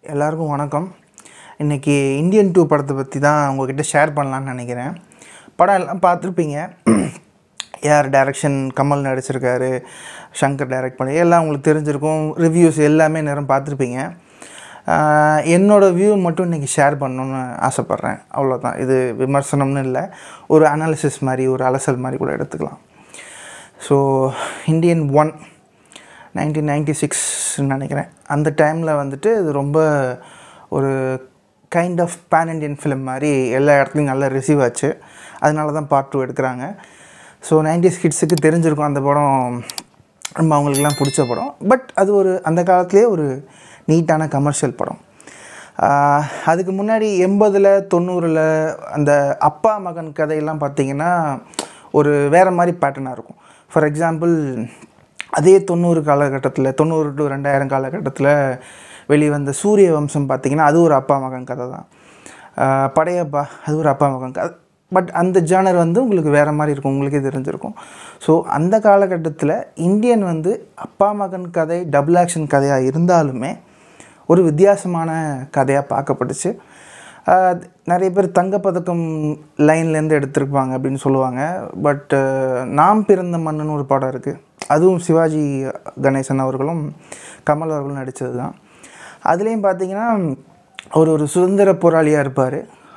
எல்லாருக்கும் வணக்கம் இன்றைக்கி இந்தியன் டூ படத்தை பற்றி தான் உங்ககிட்ட ஷேர் பண்ணலான்னு நினைக்கிறேன் படம் எல்லாம் பார்த்துருப்பீங்க யார் டைரக்ஷன் கமல் நடிச்சிருக்காரு சங்கர் டைரக்ட் பண்ணி எல்லாம் உங்களுக்கு தெரிஞ்சிருக்கும் ரிவ்யூஸ் எல்லாமே நேரம் பார்த்துருப்பீங்க ஆஹ் என்னோட வியூ மட்டும் இன்றைக்கி ஷேர் பண்ணணுன்னு ஆசைப்பட்றேன் அவ்வளோதான் இது விமர்சனம்னு இல்லை ஒரு அனாலிசிஸ் மாதிரி ஒரு அலசல் மாதிரி கூட எடுத்துக்கலாம் so Indian one nineteen ninety சிக்ஸ்ன்னு நினைக்கிறேன் அந்த டைமில் வந்துட்டு இது ரொம்ப ஒரு kind of pan Indian film மாதிரி எல்லா இடத்துலையும் நல்லா ரிசீவ் ஆச்சு அதனால தான் பார்ட் டூ எடுக்கிறாங்க ஸோ நைன்டிஸ் கிட்ஸுக்கு தெரிஞ்சிருக்கும் அந்த படம் ரொம்ப அவங்களுக்குலாம் பிடிச்ச படம் பட் அது ஒரு அந்த காலத்துலேயே ஒரு நீட்டான கமர்ஷியல் படம் ஆஹ் அதுக்கு முன்னாடி எண்பதில் தொண்ணூறில் அந்த அப்பா மகன் கதையெல்லாம் பார்த்தீங்கன்னா ஒரு வேறு மாதிரி பேட்டர்னாக இருக்கும் ஃபார் எக்ஸாம்பிள் அதே தொண்ணூறு காலகட்டத்தில் தொண்ணூறு டு ரெண்டாயிரம் காலகட்டத்தில் வெளிவந்த சூரிய வம்சம் பார்த்தீங்கன்னா அது ஒரு அப்பா மகன் கதை தான் ஆஹ் படையப்பா அது ஒரு அப்பா மகன் கதை பட் அந்த ஜானர் வந்து உங்களுக்கு வேறு மாதிரி இருக்கும் உங்களுக்கே தெரிஞ்சிருக்கும் ஸோ அந்த காலகட்டத்தில் இந்தியன் வந்து அப்பா மகன் கதை டபுள் ஆக்ஷன் கதையாக இருந்தாலுமே ஒரு வித்தியாசமான கதையாக பார்க்கப்பட்டுச்சு ஆஹ் நிறைய பேர் தங்கப்பதக்கம் லைன்லேருந்து எடுத்திருப்பாங்க அப்படின்னு சொல்லுவாங்க பட் நாம் பிறந்த மண்ணுன்னு ஒரு படம் இருக்குது அதுவும் சிவாஜி கணேசன் அவர்களும் கமல் அவர்களும் நடித்தது தான் அதுலேயும் பார்த்தீங்கன்னா அவர் ஒரு சுதந்திர போராளியாக இருப்பார்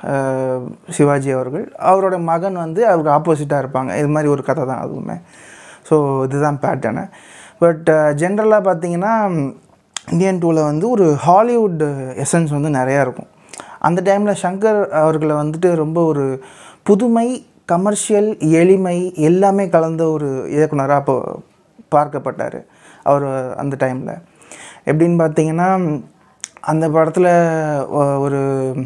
சிவாஜி அவர்கள் அவரோட மகன் வந்து அவருக்கு ஆப்போசிட்டாக இருப்பாங்க இது மாதிரி ஒரு கதை தான் அதுவுமே ஸோ இதுதான் பேட்டர்னு பட் ஜென்ரலாக பார்த்தீங்கன்னா இந்தியன் டூவில் வந்து ஒரு ஹாலிவுட் எசன்ஸ் வந்து நிறையா இருக்கும் அந்த டைமில் சங்கர் அவர்களை வந்துட்டு ரொம்ப ஒரு புதுமை கமர்ஷியல் எளிமை எல்லாமே கலந்த ஒரு இயக்குனராக அப்போ பார்க்கப்பட்டார் அவர் அந்த டைமில் எப்படின்னு பார்த்தீங்கன்னா அந்த படத்தில் ஒரு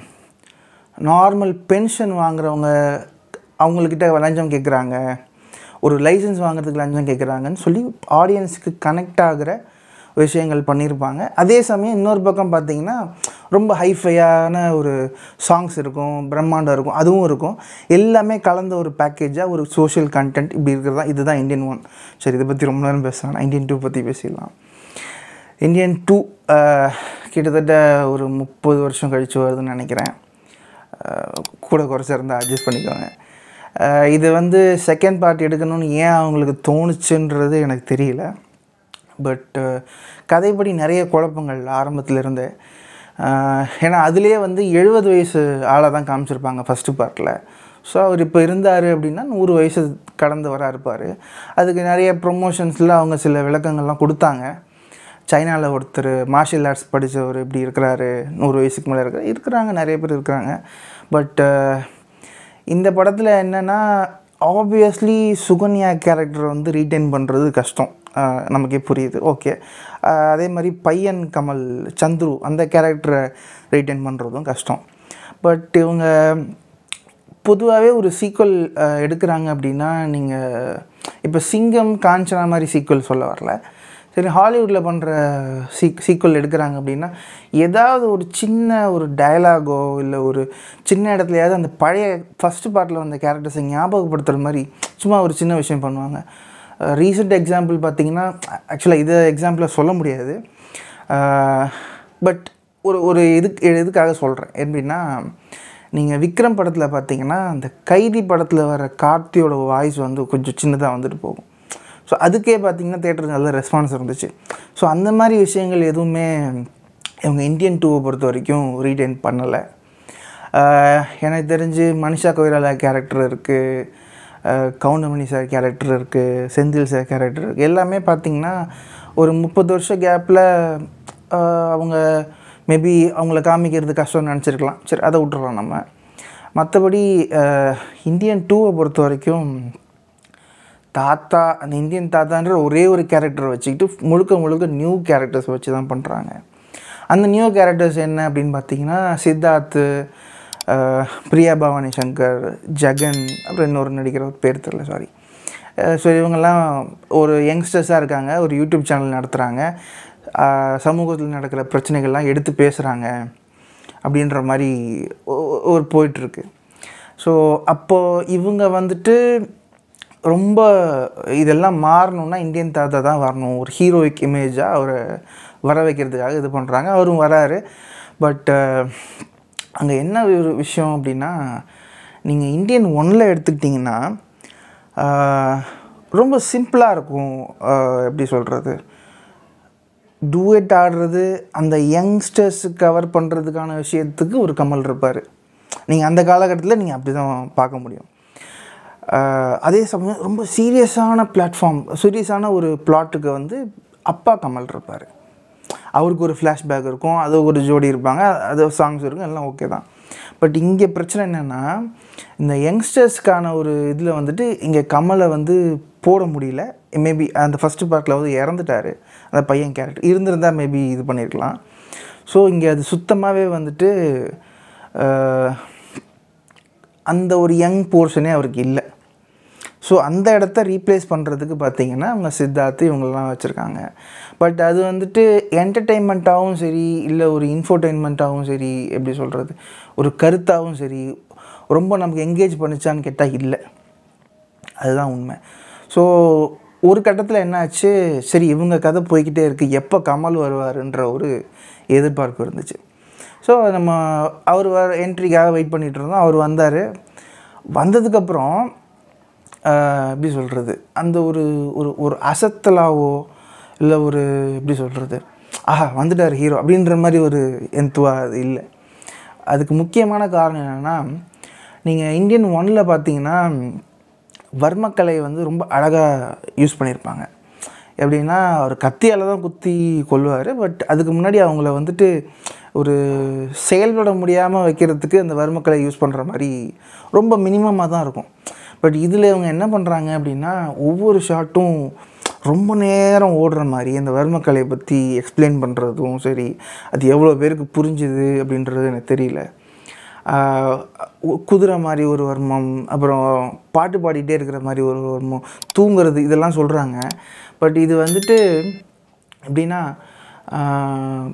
நார்மல் பென்ஷன் வாங்குறவங்க அவங்கக்கிட்ட லஞ்சம் கேட்குறாங்க ஒரு லைசன்ஸ் வாங்குறதுக்கு லஞ்சம் கேட்குறாங்கன்னு சொல்லி ஆடியன்ஸுக்கு கனெக்ட் ஆகிற விஷயங்கள் பண்ணியிருப்பாங்க அதே சமயம் இன்னொரு பக்கம் பார்த்தீங்கன்னா ரொம்ப ஹைஃபையான ஒரு சாங்ஸ் இருக்கும் பிரம்மாண்டம் இருக்கும் அதுவும் இருக்கும் எல்லாமே கலந்த ஒரு பேக்கேஜாக ஒரு சோஷியல் கண்டென்ட் இப்படி இருக்கிறது தான் இதுதான் இந்தியன் ஒன் சரி இதை பற்றி ரொம்ப நேரம் பேசலாம் இந்தியன் டூ பற்றி பேசிடலாம் இந்தியன் டூ கிட்டத்தட்ட ஒரு முப்பது வருஷம் கழித்து வருதுன்னு நினைக்கிறேன் அஹ் கூட குறைச்சா இருந்தால் அட்ஜஸ்ட் பண்ணிக்கோங்க அஹ் இது வந்து செகண்ட் பார்ட் எடுக்கணும்னு ஏன் அவங்களுக்கு தோணுச்சுன்றது எனக்கு தெரியல பட் கதைப்படி நிறைய குழப்பங்கள் ஆரம்பத்தில் இருந்தே அஹ் ஏன்னா அதுலேயே வந்து எழுபது வயசு ஆளை தான் காமிச்சிருப்பாங்க ஃபஸ்ட்டு பார்ட்டில் ஸோ அவர் இப்போ இருந்தார் அப்படின்னா நூறு வயசு கடந்து வர இருப்பார் அதுக்கு நிறைய ப்ரொமோஷன்ஸில் அவங்க சில விளக்கங்கள்லாம் கொடுத்தாங்க சைனாவில் ஒருத்தர் மார்ஷியல் ஆர்ட்ஸ் படித்தவர் இப்படி இருக்கிறாரு நூறு வயசுக்கு மேலே இருக்கிற இருக்கிறாங்க நிறைய பேர் இருக்கிறாங்க பட் இந்த படத்தில் என்னென்னா ஆப்வியஸ்லி சுகன்யா கேரக்டர் வந்து ரீட்டைன் பண்ணுறது கஷ்டம் அஹ் நமக்கே புரியுது ஓகே அதே மாதிரி பையன் கமல் சந்துரு அந்த கேரக்டரை ரீட்டைன் பண்ணுறதும் கஷ்டம் பட் இவங்க பொதுவாகவே ஒரு சீக்வல் எடுக்கிறாங்க அப்படின்னா நீங்கள் இப்போ சிங்கம் காஞ்சனா மாதிரி சீக்வல் சொல்ல வரல சரி ஹாலிவுட்டில் பண்ணுற சீக் சீக்வல் எடுக்கிறாங்க அப்படின்னா ஏதாவது ஒரு சின்ன ஒரு டயலாகோ இல்லை ஒரு சின்ன இடத்துலையாவது அந்த பழைய ஃபஸ்ட்டு பார்ட்டில் வந்த கேரக்டர்ஸை ஞாபகப்படுத்துகிற மாதிரி சும்மா ஒரு சின்ன விஷயம் பண்ணுவாங்க ரீசெண்ட் எக்ஸாம்பிள் பார்த்தீங்கன்னா ஆக்சுவலாக இதை எக்ஸாம்பிளாக சொல்ல முடியாது பட் ஒரு ஒரு இதுக்கு எதுக்காக சொல்கிறேன் எப்படின்னா நீங்கள் விக்ரம் படத்தில் பார்த்தீங்கன்னா அந்த கைதி படத்தில் வர கார்த்தியோட வாய்ஸ் வந்து கொஞ்சம் சின்னதாக வந்துட்டு போகும் ஸோ அதுக்கே பார்த்தீங்கன்னா தேட்டருக்கு நல்ல ரெஸ்பான்ஸ் இருந்துச்சு ஸோ அந்த மாதிரி விஷயங்கள் எதுவுமே இவங்க இந்தியன் டூவை பொறுத்த வரைக்கும் ரீடைன் பண்ணலை எனக்கு தெரிஞ்சு மனிஷா கொய்ராலா கேரக்டர் இருக்குது கவுண்டமணி சார் கேரக்டர் இருக்குது செந்தில் சார் கேரக்டர் இருக்குது எல்லாமே பார்த்திங்கன்னா ஒரு முப்பது வருஷம் கேப்பில் அவங்க மேபி அவங்கள காமிக்கிறது கஷ்டம்னு நினச்சிருக்கலாம் சரி அதை விட்டுறலாம் நம்ம மற்றபடி இந்தியன் டூவை பொறுத்த வரைக்கும் தாத்தா அந்த இந்தியன் தாத்தான்ற ஒரே ஒரு கேரக்டரை வச்சுக்கிட்டு முழுக்க முழுக்க நியூ கேரக்டர்ஸ் வச்சு தான் பண்ணுறாங்க அந்த நியூ கேரக்டர்ஸ் என்ன அப்படின்னு பார்த்தீங்கன்னா சித்தார்த்து பிரியா பவானி சங்கர் ஜெகன் அப்புறம் இன்னொரு நடிக்கிற ஒரு பேர் தெரியல சாரி ஸோ இவங்கெல்லாம் ஒரு யங்ஸ்டர்ஸாக இருக்காங்க ஒரு யூடியூப் சேனல் நடத்துகிறாங்க சமூகத்தில் நடக்கிற பிரச்சனைகள்லாம் எடுத்து பேசுகிறாங்க அப்படின்ற மாதிரி ஒரு போயிட்டுருக்கு ஸோ அப்போது இவங்க வந்துட்டு ரொம்ப இதெல்லாம் மாறணும்னா இந்தியன் தாத்தா தான் வரணும் ஒரு ஹீரோயிக் இமேஜாக அவரை வர வைக்கிறதுக்காக இது பண்ணுறாங்க அவரும் வராரு பட் அங்கே என்ன ஒரு விஷயம் அப்படின்னா நீங்கள் இந்தியன் ஒன்னில் எடுத்துக்கிட்டிங்கன்னா ஆஹ், ரொம்ப சிம்பிளாக இருக்கும் ஆஹ், எப்படி சொல்கிறது டூயட் ஆடுறது அந்த யங்ஸ்டர்ஸ் கவர் பண்ணுறதுக்கான விஷயத்துக்கு ஒரு கமல் இருப்பார் நீங்கள் அந்த காலகட்டத்தில் நீங்கள் அப்படி தான் பார்க்க முடியும் ஆஹ் அதே சமயம் ரொம்ப சீரியஸான பிளாட்ஃபார்ம் சீரியஸான ஒரு பிளாட்டுக்கு வந்து அப்பா கமல் இருப்பார் அவருக்கு ஒரு ஃப்ளாஷ்பேக் இருக்கும் அது ஒரு ஜோடி இருப்பாங்க அது சாங்ஸ் இருக்கும் எல்லாம் ஓகே தான் பட் இங்கே பிரச்சனை என்னென்னா இந்த யங்ஸ்டர்ஸ்க்கான ஒரு இதில் வந்துட்டு இங்கே கமலை வந்து போட முடியல மேபி அந்த ஃபஸ்ட்டு பார்ட்டில் வந்து இறந்துட்டார் அந்த பையன் கேரக்டர் இருந்திருந்தால் மேபி இது பண்ணியிருக்கலாம் ஸோ இங்கே அது சுத்தமாகவே வந்துட்டு ஆஹ், அந்த ஒரு யங் போர்ஷனே அவருக்கு இல்லை ஸோ அந்த இடத்த ரீப்ளேஸ் பண்ணுறதுக்கு பார்த்தீங்கன்னா அவங்க சித்தார்த்து இவங்களெலாம் வச்சுருக்காங்க பட் அது வந்துட்டு என்டர்டெயின்மெண்ட்டாகவும் சரி இல்லை ஒரு இன்ஃபோடெயின்மெண்ட்டாகவும் சரி எப்படி சொல்கிறது ஒரு கருத்தாகவும் சரி ரொம்ப நமக்கு எங்கேஜ் பண்ணிச்சான்னு கேட்டால் இல்லை அதுதான் உண்மை ஸோ ஒரு கட்டத்தில் என்னாச்சு சரி இவங்க கதை போய்க்கிட்டே இருக்குது எப்போ கமல் வருவாருன்ற ஒரு எதிர்பார்ப்பு இருந்துச்சு ஸோ நம்ம அவர் வர என்ட்ரிக்காக வெயிட் பண்ணிகிட்டு இருந்தோம் அவர் வந்தார் வந்ததுக்கப்புறம் ஆஹ், எப்படி சொல்கிறது அந்த ஒரு ஒரு ஒரு அசத்தலாவோ இல்லை ஒரு எப்படி சொல்கிறது ஆஹா வந்துட்டார் ஹீரோ அப்படின்ற மாதிரி ஒரு எந்துவா அது இல்லை அதுக்கு முக்கியமான காரணம் என்னென்னா நீங்கள் இந்தியன் ஒன்னில் பார்த்தீங்கன்னா வர்மக்கலை வந்து ரொம்ப அழகாக யூஸ் பண்ணியிருப்பாங்க எப்படின்னா அவர் கத்தியால் தான் குத்தி கொல்லுவார் பட் அதுக்கு முன்னாடி அவங்கள வந்துட்டு ஒரு செயல்பட முடியாமல் வைக்கிறதுக்கு அந்த வர்மக்கலை யூஸ் பண்ணுற மாதிரி ரொம்ப மினிமமாக தான் இருக்கும் பட் இதில் இவங்க என்ன பண்ணுறாங்க அப்படின்னா ஒவ்வொரு ஷாட்டும் ரொம்ப நேரம் ஓடுற மாதிரி அந்த வர்மக்கலையை பற்றி எக்ஸ்பிளைன் பண்ணுறதும் சரி அது எவ்வளோ பேருக்கு புரிஞ்சுது அப்படின்றது எனக்கு தெரியல ஆஹ் உ- குதிரை மாதிரி ஒரு வர்மம் அப்புறம் பாட்டு பாடிட்டே இருக்கிற மாதிரி ஒரு வர்மம் தூங்குறது இதெல்லாம் சொல்கிறாங்க பட் இது வந்துட்டு எப்படின்னா ஆஹ்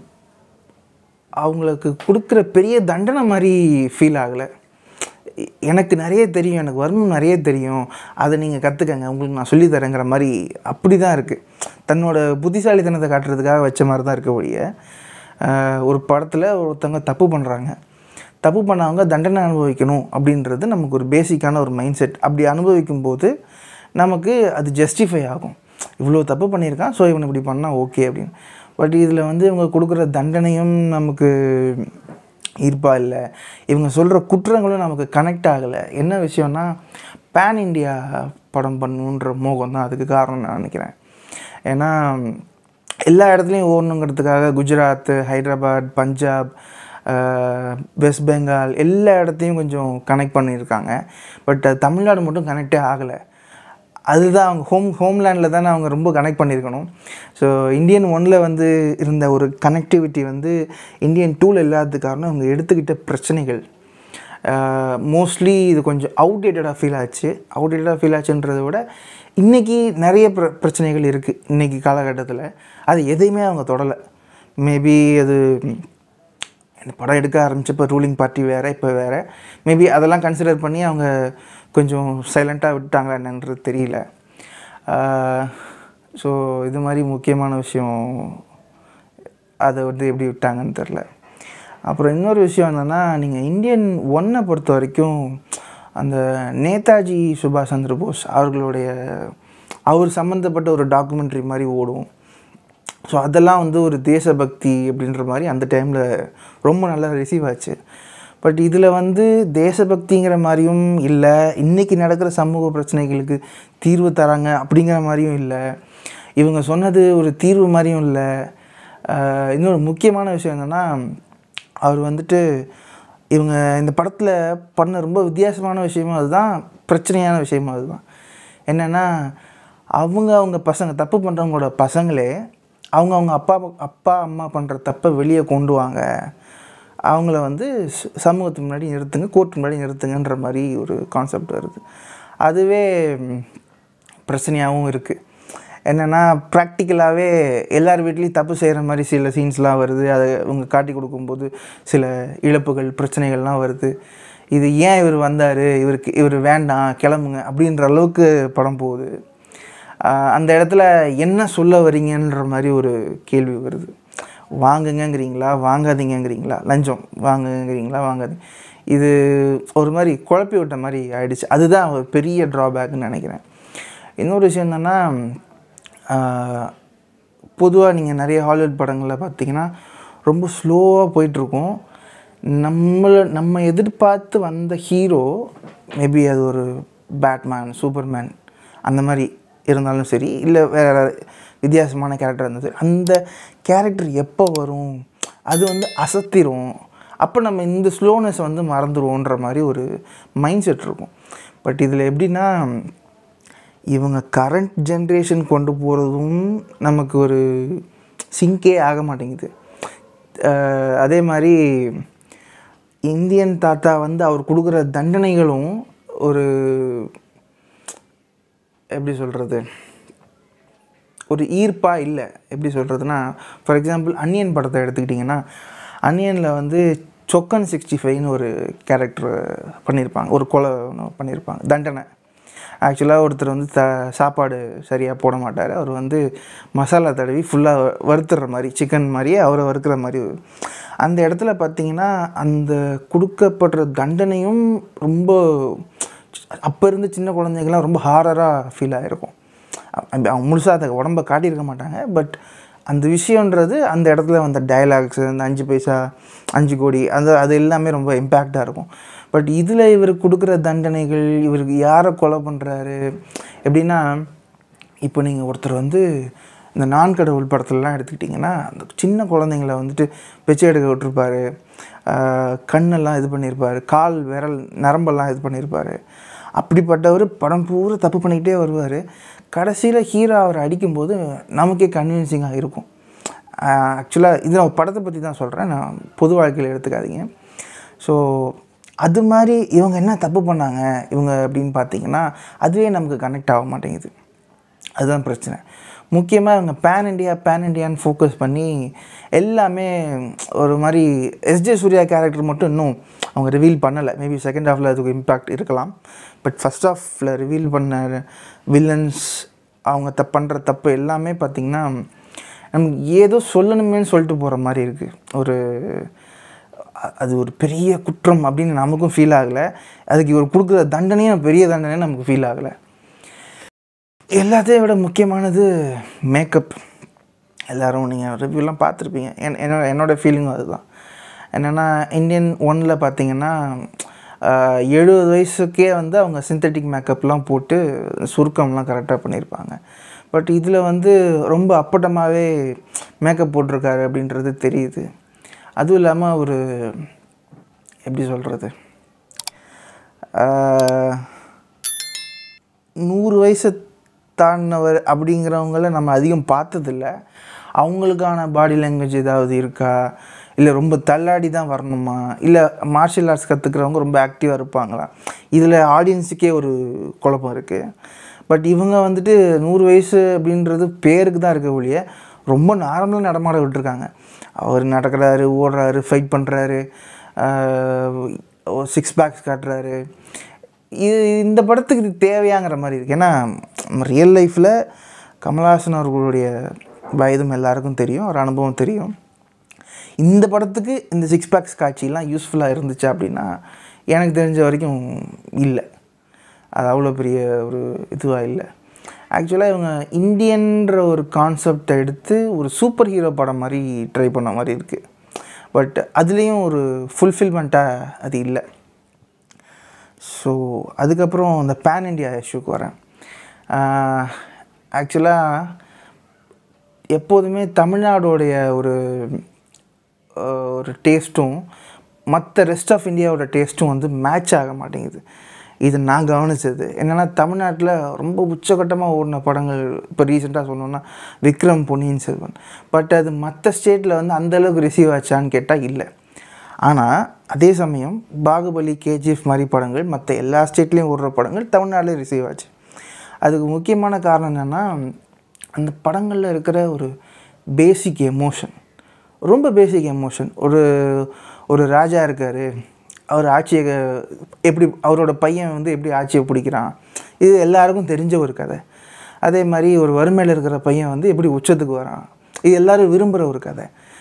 அவங்களுக்கு கொடுக்குற பெரிய தண்டனை மாதிரி ஃபீல் ஆகலை எ- எனக்கு நிறைய தெரியும் எனக்கு வர்மம் நிறைய தெரியும் அதை நீங்கள் கற்றுக்கங்க உங்களுக்கு நான் சொல்லித் தரேங்கிற மாதிரி அப்படி தான் இருக்குது தன்னோட புத்திசாலித்தனத்தை காட்டுறதுக்காக வச்ச மாதிரி தான் இருக்க ஒழிய ஆஹ் ஒரு படத்தில் ஒருத்தவங்க தப்பு பண்ணுறாங்க தப்பு பண்ணவங்க தண்டனை அனுபவிக்கணும் அப்படின்றது நமக்கு ஒரு பேசிக்கான ஒரு மைண்ட் செட் அப்படி அனுபவிக்கும் போது நமக்கு அது ஜஸ்டிஃபை ஆகும் இவ்வளோ தப்பு பண்ணியிருக்கான் ஸோ இவன் இப்படி பண்ணால் ஓகே அப்படின்னு பட் இதில் வந்து இவங்க கொடுக்குற தண்டனையும் நமக்கு ஈர்ப்பா இல்லை இவங்க சொல்கிற குற்றங்களும் நமக்கு கனெக்ட் ஆகலை என்ன விஷயம்னா பேன் இண்டியா படம் பண்ணணுன்ற மோகம் தான் அதுக்கு காரணம் நான் நினைக்கிறேன் ஏன்னா எல்லா இடத்துலையும் ஓடணுங்கிறதுக்காக குஜராத் ஹைதராபாத் பஞ்சாப் ஆஹ், வெஸ்ட் பெங்கால் எல்லா இடத்தையும் கொஞ்சம் கனெக்ட் பண்ணியிருக்காங்க பட் அது தமிழ்நாடு மட்டும் கனெக்டே ஆகலை அதுதான் அவங்க ஹோம் ஹோம்லேண்டில் தானே அவங்க ரொம்ப கனெக்ட் பண்ணியிருக்கணும் ஸோ இந்தியன் ஒன்னில் வந்து இருந்த ஒரு கனெக்டிவிட்டி வந்து இந்தியன் டூவில் இல்லாதது காரணம் அவங்க எடுத்துக்கிட்ட பிரச்சனைகள் மோஸ்ட்லி இது கொஞ்சம் அவுடேட்டடாக ஃபீல் ஆச்சு அவுடேட்டடாக ஃபீல் ஆச்சுன்றதை விட இன்றைக்கி நிறைய பிர பிரச்சனைகள் இருக்குது இன்றைக்கி காலகட்டத்தில் அது எதையுமே அவங்க தொடலை மேபி அது இந்த படம் எடுக்க ஆரம்பிச்சப்போ ரூலிங் பார்ட்டி வேறு இப்போ வேறு மேபி அதெல்லாம் கன்சிடர் பண்ணி அவங்க கொஞ்சம் சைலண்ட்டாக விட்டாங்களா என்னன்றது தெரியல ஸோ இது மாதிரி முக்கியமான விஷயம் அதை வந்து எப்படி விட்டாங்கன்னு தெரில அப்புறம் இன்னொரு விஷயம் என்னென்னா நீங்கள் இந்தியன் ஒன்னை பொறுத்த வரைக்கும் அந்த நேதாஜி சுபாஷ் சந்திர போஸ் அவர்களுடைய அவர் சம்மந்தப்பட்ட ஒரு டாக்குமெண்ட்ரி மாதிரி ஓடும் ஸோ அதெல்லாம் வந்து ஒரு தேசபக்தி அப்படின்ற மாதிரி அந்த டைமில் ரொம்ப நல்லா ரிசீவ் ஆச்சு பட் இதில் வந்து தேசபக்திங்கிற மாதிரியும் இல்லை இன்றைக்கி நடக்கிற சமூக பிரச்சனைகளுக்கு தீர்வு தராங்க அப்படிங்கிற மாதிரியும் இல்லை இவங்க சொன்னது ஒரு தீர்வு மாதிரியும் இல்லை ஆஹ் இன்னொரு முக்கியமான விஷயம் என்னென்னா அவர் வந்துட்டு இவங்க இந்த படத்தில் பண்ண ரொம்ப வித்தியாசமான விஷயமும் அதுதான் பிரச்சனையான விஷயமும் அதுதான் என்னென்னா அவங்க அவங்க பசங்க தப்பு பண்ணுறவங்களோட பசங்களே அவங்க அவங்க அப்பா அப்பா அம்மா பண்ணுற தப்பை வெளியே கொண்டு வாங்க அவங்கள வந்து ச- சமூகத்துக்கு முன்னாடி நிறுத்துங்க கோர்ட்டு முன்னாடி நிறுத்துங்கன்ற மாதிரி ஒரு கான்செப்ட் வருது அதுவே ம், பிரச்சனையாகவும் இருக்குது என்னென்னா ப்ராக்டிக்கலாகவே எல்லார் வீட்லேயும் தப்பு செய்கிற மாதிரி சில சீன்ஸ்லாம் வருது அதை இவங்க காட்டி கொடுக்கும்போது சில இழப்புகள் பிரச்சனைகள்லாம் வருது இது ஏன் இவர் வந்தார் இவருக்கு இவர் வேண்டாம் கிளம்புங்க அப்படின்ற அளவுக்கு படம் போகுது ஆஹ் அந்த இடத்துல என்ன சொல்ல வரீங்கன்ற மாதிரி ஒரு கேள்வி வருது வாங்குங்கங்கிறீங்களா வாங்காதீங்கங்கிறீங்களா லஞ்சம் வாங்குங்கிறீங்களா வாங்காதீங்க இது ஒரு மாதிரி குழப்பி விட்ட மாதிரி ஆயிடுச்சு அதுதான் ஒரு பெரிய ட்ராபேக்னு நினைக்கிறேன் இன்னொரு விஷயம் என்னென்னா பொதுவாக நீங்கள் நிறைய ஹாலிவுட் படங்களில் பார்த்தீங்கன்னா ரொம்ப ஸ்லோவாக போயிட்டுருக்கும் நம்மளை நம்ம எதிர்பார்த்து வந்த ஹீரோ மேபி அது ஒரு பேட்மேன் சூப்பர்மேன் அந்த மாதிரி இருந்தாலும் சரி இல்லை வேறு வித்தியாசமான கேரக்டர் இருந்தாலும் சரி அந்த கேரக்டர் எப்போ வரும் அது வந்து அசத்திரும் அப்போ நம்ம இந்த ஸ்லோனஸ் வந்து மறந்துடுவோன்ற மாதிரி ஒரு மைண்ட் செட் இருக்கும் பட் இதில் எப்படின்னா இவங்க கரண்ட் ஜென்ரேஷன் கொண்டு போகிறதும் நமக்கு ஒரு சிங்கே ஆக மாட்டேங்குது அஹ் அதே மாதிரி இந்தியன் தாத்தா வந்து அவர் கொடுக்குற தண்டனைகளும் ஒரு எப்படி சொல்கிறது ஒரு ஈர்ப்பாக இல்லை எப்படி சொல்கிறதுனா ஃபார் எக்ஸாம்பிள் அன்னியன் படத்தை எடுத்துக்கிட்டிங்கன்னா அன்னியனில் வந்து சொக்கன் சிக்ஸ்டி ஃபைவ்னு ஒரு கேரக்டர் பண்ணியிருப்பாங்க ஒரு கொலை ஒன்று பண்ணியிருப்பாங்க தண்டனை ஆக்சுவலாக ஒருத்தர் வந்து த சாப்பாடு சரியாக போட மாட்டார் அவர் வந்து மசாலா தடவி ஃபுல்லாக வறுத்துற மாதிரி சிக்கன் மாதிரியே அவரை வறுக்கிற மாதிரி அந்த இடத்துல பார்த்தீங்கன்னா அந்த கொடுக்கப்படுற தண்டனையும் ரொம்ப அப்போ இருந்து சின்ன குழந்தைங்கலாம் ரொம்ப ஹாரராக ஃபீல் ஆகிருக்கும் அ- அவங்க முழுசாக அதை உடம்ப காட்டியிருக்க மாட்டாங்க பட் அந்த விஷயன்றது அந்த இடத்துல வந்த டயலாக்ஸ் அந்த அஞ்சு பைசா அஞ்சு கோடி அந்த அது எல்லாமே ரொம்ப இம்பேக்டாக இருக்கும் பட் இதில் இவர் கொடுக்குற தண்டனைகள் இவருக்கு யாரை கொலை பண்ணுறாரு எப்படின்னா இப்போ நீங்கள் ஒருத்தர் வந்து இந்த நான் கடவுள் படத்துலலாம் எடுத்துக்கிட்டிங்கன்னா அந்த சின்ன குழந்தைங்கள வந்துட்டு பிச்சை எடுக்க விட்டுருப்பாரு ஆஹ் கண்ணெல்லாம் இது பண்ணியிருப்பாரு கால் விரல் நரம்பெல்லாம் இது பண்ணியிருப்பாரு அப்படிப்பட்டவர் படம் பூரா தப்பு பண்ணிக்கிட்டே வருவார் கடைசியில் ஹீரோ அவர் அடிக்கும்போது நமக்கே கன்வின்சிங்காக இருக்கும் ஆக்சுவலாக இது நான் படத்தை பற்றி தான் சொல்கிறேன் நான் பொது வாழ்க்கையில் எடுத்துக்காதீங்க ஸோ அது மாதிரி இவங்க என்ன தப்பு பண்ணாங்க இவங்க அப்படின்னு பார்த்தீங்கன்னா அதுவே நமக்கு கனெக்ட் ஆக மாட்டேங்குது அதுதான் பிரச்சனை முக்கியமாக இவங்க பேன் இண்டியா பேன் இண்டியான்னு ஃபோக்கஸ் பண்ணி எல்லாமே ஒரு மாதிரி எஸ்ஜே சூர்யா கேரக்டர் மட்டும் இன்னும் அவங்க ரிவீல் பண்ணலை மேபி செகண்ட் ஹாஃபில் அதுக்கு இம்பேக்ட் இருக்கலாம் பட் ஃபஸ்ட் ஹாஃபில் ரிவீல் பண்ண வில்லன்ஸ் அவங்க தப்பு பண்ணுற தப்பு எல்லாமே பார்த்திங்கன்னா நமக்கு ஏதோ சொல்லணுமேன்னு சொல்லிட்டு போகிற மாதிரி இருக்குது ஒரு அ- அது ஒரு பெரிய குற்றம் அப்படின்னு நமக்கும் ஃபீல் ஆகலை அதுக்கு இவர் கொடுக்குற தண்டனையும் பெரிய தண்டனையும் நமக்கு ஃபீல் ஆகலை எல்லாத்தையும் விட முக்கியமானது மேக்கப் எல்லாரும் நீங்கள் ரிவ்யூலாம் பார்த்துருப்பீங்க என் என்னோட என்னோடய ஃபீலிங்கும் அதுதான் என்னென்னா இந்தியன் ஒனில் பார்த்தீங்கன்னா ஆஹ், எழுபது வயசுக்கே வந்து அவங்க சிந்தட்டிக் மேக்கப்லாம் போட்டு சுருக்கம்லாம் கரெக்டாக பண்ணியிருப்பாங்க பட் இதில் வந்து ரொம்ப அப்பட்டமாகவே மேக்கப் போட்டிருக்காரு அப்படின்றது தெரியுது அதுவும் இல்லாமல் ஒரு எப்படி சொல்கிறது நூறு வயசை தாண்டினவர் அப்படிங்கிறவங்கள நம்ம அதிகம் பார்த்ததில்ல அவங்களுக்கான பாடி லாங்குவேஜ் ஏதாவது இருக்கா இல்லை ரொம்ப தள்ளாடி தான் வரணுமா இல்லை மார்ஷியல் ஆர்ட்ஸ் கற்றுக்கிறவங்க ரொம்ப ஆக்டிவாக இருப்பாங்களா இதில் ஆடியன்ஸுக்கே ஒரு குழப்பம் இருக்குது பட் இவங்க வந்துட்டு நூறு வயசு அப்படின்றது பேருக்கு தான் இருக்க ஒழிய ரொம்ப நார்மலாக நடமாட விட்டுருக்காங்க அவர் நடக்கிறாரு ஓடுறாரு ஃபைட் பண்ணுறாரு சிக்ஸ் பேக்ஸ் காட்டுறாரு இது இந்த படத்துக்கு இது தேவையாங்கிற மாதிரி இருக்குது ஏன்னா ரியல் லைஃப்பில் கமல்ஹாசன் அவர்களுடைய வயதும் எல்லாருக்கும் தெரியும் ஒரு அனுபவம் தெரியும் இந்த படத்துக்கு இந்த சிக்ஸ் பேக்ஸ் காட்சியெல்லாம் யூஸ்ஃபுல்லாக இருந்துச்சு அப்படின்னா எனக்கு தெரிஞ்ச வரைக்கும் இல்லை அது அவ்வளோ பெரிய ஒரு இதுவாக இல்லை ஆக்சுவலாக இவங்க இந்தியன்ற ஒரு கான்செப்டை எடுத்து ஒரு சூப்பர் ஹீரோ படம் மாதிரி ட்ரை பண்ண மாதிரி இருக்குது பட் அதுலேயும் ஒரு ஃபுல்ஃபில்மெண்ட்டாக அது இல்லை ஸோ அதுக்கப்புறம் இந்த பேன் இண்டியா இஷ்யூக்கு வரேன் ஆக்சுவலாக எப்போதுமே தமிழ்நாடோடைய ஒரு ஆஹ், ஒரு டேஸ்ட்டும் மற்ற ரெஸ்ட் ஆஃப் இந்தியாவோட டேஸ்ட்டும் வந்து மேட்ச் ஆக மாட்டேங்குது இது நான் கவனிச்சது என்னென்னா தமிழ்நாட்டில் ரொம்ப உச்சகட்டமாக ஓடின படங்கள் இப்போ ரீசெண்டாக சொன்னோன்னா விக்ரம் பொன்னியின் செல்வன் பட் அது மற்ற ஸ்டேட்டில் வந்து அந்தளவுக்கு ரிசீவ் ஆச்சான்னு கேட்டால் இல்லை ஆனால் அதே சமயம் பாகுபலி கேஜிஎஃப் மாதிரி படங்கள் மற்ற எல்லா ஸ்டேட்லேயும் ஓடுற படங்கள் தமிழ்நாட்டிலே ரிசீவ் ஆச்சு அதுக்கு முக்கியமான காரணம் என்னென்னா அந்த படங்களில் இருக்கிற ஒரு பேசிக் எமோஷன் ரொம்ப பேசிக் எமோஷன் ஒரு ஒரு ராஜா இருக்கார் அவர் ஆட்சியை க- எப்படி அவரோட பையன் வந்து எப்படி ஆட்சியை பிடிக்கிறான் இது எல்லாருக்கும் தெரிஞ்ச ஒரு கதை அதே மாதிரி ஒரு வறுமையில் இருக்கிற பையன் வந்து எப்படி உச்சத்துக்கு வரான் இது எல்லாரும் விரும்புகிற ஒரு கதை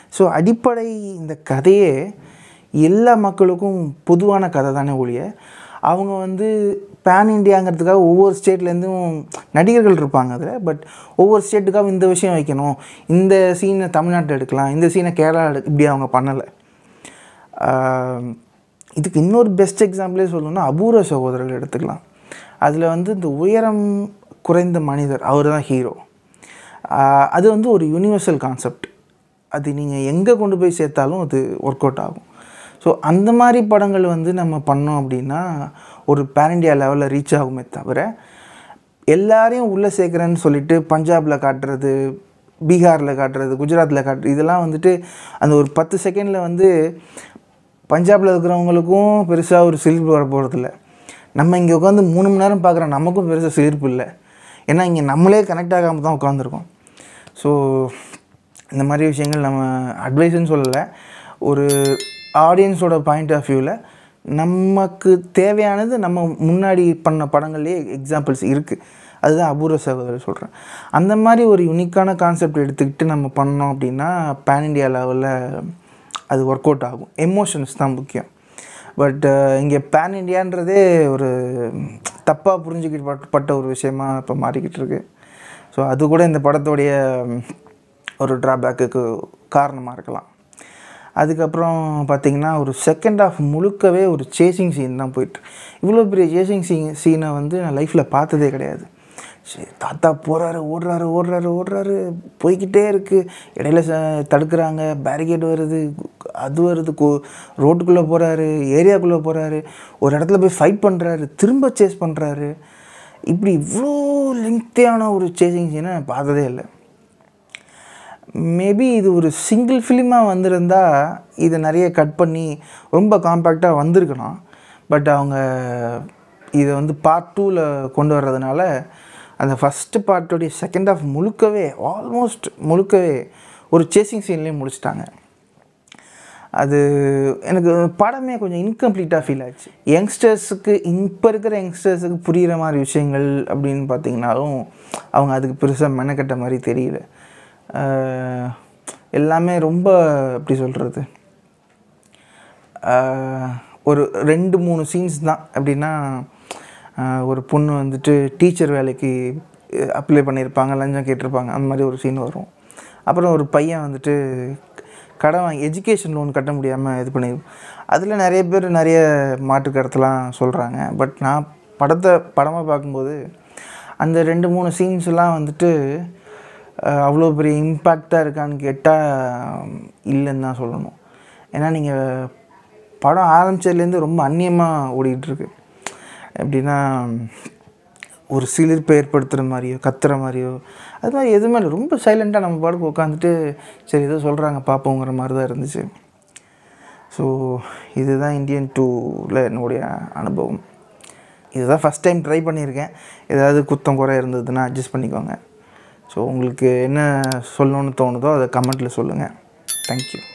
ஸோ அடிப்படை இந்த கதையே எல்லா மக்களுக்கும் பொதுவான கதை தானே ஒழிய அவங்க வந்து பேன் இண்டியாங்கிறதுக்காக ஒவ்வொரு ஸ்டேட்லேருந்தும் நடிகர்கள் இருப்பாங்க அதில் பட் ஒவ்வொரு ஸ்டேட்டுக்காக இந்த விஷயம் வைக்கணும் இந்த சீனை தமிழ்நாட்டில் எடுக்கலாம் இந்த சீனை கேரளா எடு இப்படி அவங்க பண்ணலை ஆஹ் இதுக்கு இன்னொரு பெஸ்ட் எக்ஸாம்பிளே சொல்லணும்னா அபூர்வ சகோதரர்கள் எடுத்துக்கலாம் அதில் வந்து இந்த உயரம் குறைந்த மனிதர் அவர் தான் ஹீரோ அது வந்து ஒரு யூனிவர்சல் கான்செப்ட் அது நீங்கள் எங்கே கொண்டு போய் சேர்த்தாலும் அது ஒர்க் அவுட் ஆகும் ஸோ அந்த மாதிரி படங்கள் வந்து நம்ம பண்ணோம் அப்படின்னா ஒரு பேன் இண்டியா லெவலில் ரீச் ஆகுமே தவிர எல்லாரையும் உள்ளே சேர்க்குறேன்னு சொல்லிட்டு பஞ்சாபில் காட்டுறது பீகாரில் காட்டுறது குஜராத்தில் காட்டுறது இதெல்லாம் வந்துட்டு அந்த ஒரு பத்து செகண்டில் வந்து பஞ்சாபில் இருக்கிறவங்களுக்கும் பெருசாக ஒரு சிலிர்ப்பு வர போகிறதில்ல நம்ம இங்கே உட்காந்து மூணு மணி நேரம் பார்க்குற நமக்கும் பெருசாக சிலிர்ப்பு இல்லை ஏன்னா இங்கே நம்மளே கனெக்ட் ஆகாமல் தான் உட்காந்துருக்கோம் ஸோ இந்த மாதிரி விஷயங்கள் நம்ம அட்வைஸ்ன்னு சொல்லலை ஒரு ஆடியன்ஸோட பாயிண்ட் ஆஃப் வியூவில் நமக்கு தேவையானது நம்ம முன்னாடி பண்ண படங்கள்லேயே எக்ஸாம்பிள்ஸ் இருக்குது அதுதான் அபூர்வ சகோதரர் சொல்கிறேன் அந்த மாதிரி ஒரு யுனிக்கான கான்செப்ட் எடுத்துக்கிட்டு நம்ம பண்ணோம் அப்படின்னா பேன் இண்டியா லெவலில் அது ஒர்க் அவுட் ஆகும் எமோஷன்ஸ் தான் முக்கியம் பட் இங்கே பேன் இண்டியான்றதே ஒரு தப்பாக புரிஞ்சுக்கிட்டு பட்ட ஒரு விஷயமா இப்போ மாறிக்கிட்டு இருக்கு ஸோ அது கூட இந்த படத்தோடைய ம், ஒரு ட்ராபேக்குக்கு காரணமாக இருக்கலாம் அதுக்கப்புறம் பார்த்தீங்கன்னா ஒரு செகண்ட் ஆஃப் முழுக்கவே ஒரு சேசிங் சீன் தான் போயிட்டு இவ்வளோ பெரிய சேசிங் சீன் சீனை வந்து நான் லைஃப்பில் பார்த்ததே கிடையாது சரி தாத்தா போகிறாரு ஓடுறாரு ஓடுறாரு ஓடுறாரு போய்க்கிட்டே இருக்குது இடையில ச தடுக்கிறாங்க பேரிகேட் வருது அது வருது கோ ரோட்டுக்குள்ளே போகிறாரு ஏரியாக்குள்ளே போகிறாரு ஒரு இடத்துல போய் ஃபைட் பண்ணுறாரு திரும்ப சேஸ் பண்ணுறாரு இப்படி இவ்வளோ லெங்க்த்தியான ஒரு சேசிங் சீனை நான் பார்த்ததே இல்லை மேபி இது ஒரு சிங்கிள் ஃபிலிமாக வந்திருந்தா இதை நிறைய கட் பண்ணி ரொம்ப காம்பேக்டாக வந்திருக்கணும் பட் அவங்க இதை வந்து பார்ட் டூவில் கொண்டு வர்றதுனால அந்த ஃபஸ்ட்டு பார்ட்டோடைய செகண்ட் ஆஃப் முழுக்கவே ஆல்மோஸ்ட் முழுக்கவே ஒரு சேசிங் சீன்லேயே முடிச்சிட்டாங்க அது எனக்கு படமே கொஞ்சம் இன்கம்ப்ளீட்டாக ஃபீல் ஆச்சு யங்ஸ்டர்ஸுக்கு இப்போ இருக்கிற யங்ஸ்டர்ஸுக்கு புரிகிற மாதிரி விஷயங்கள் அப்படின்னு பார்த்தீங்கன்னாலும் அவங்க அதுக்கு பெருசாக மெனக்கட்ட மாதிரி தெரியல ஆஹ் எல்லாமே ரொம்ப எப்படி சொல்கிறது ஒரு ரெண்டு மூணு சீன்ஸ் தான் எப்படின்னா ஆஹ் ஒரு பொண்ணு வந்துட்டு டீச்சர் வேலைக்கு அப்ளை பண்ணியிருப்பாங்க லஞ்சம் கேட்டிருப்பாங்க அந்த மாதிரி ஒரு சீன் வரும் அப்புறம் ஒரு பையன் வந்துட்டு கடன் வாங்கி எஜுகேஷன் லோன் கட்ட முடியாமல் இது பண்ணி அதில் நிறைய பேர் நிறைய மாற்று கருத்துலாம் சொல்கிறாங்க பட் நான் படத்தை படமாக பார்க்கும்போது அந்த ரெண்டு மூணு சீன்ஸ்லாம் வந்துட்டு அஹ், அவ்வளோ பெரிய இம்பேக்டாக இருக்கான்னு கேட்டால் இல்லைன்னு தான் சொல்லணும் ஏன்னா நீங்கள் படம் ஆரம்பிச்சதுலேருந்து ரொம்ப அந்நியமாக ஓடிட்டுருக்கு எப்படின்னா ஒரு சிலிர்ப்பை ஏற்படுத்துகிற மாதிரியோ கத்துற மாதிரியோ அது மாதிரி எதுவுமே இல்லை ரொம்ப சைலண்ட்டாக நம்ம பாட்டுக்கு உட்காந்துட்டு சரி ஏதோ சொல்கிறாங்க பார்ப்போங்கிற மாதிரி தான் இருந்துச்சு ஸோ இதுதான் இந்தியன் டூவில் என்னுடைய அனுபவம் இதுதான் ஃபஸ்ட் டைம் ட்ரை பண்ணியிருக்கேன் ஏதாவது குத்தம் குறை இருந்ததுன்னா அட்ஜஸ்ட் பண்ணிக்கோங்க ஸோ உங்களுக்கு என்ன சொல்லணும்னு தோணுதோ அதை கமெண்ட்டில் சொல்லுங்கள் தேங்க்யூ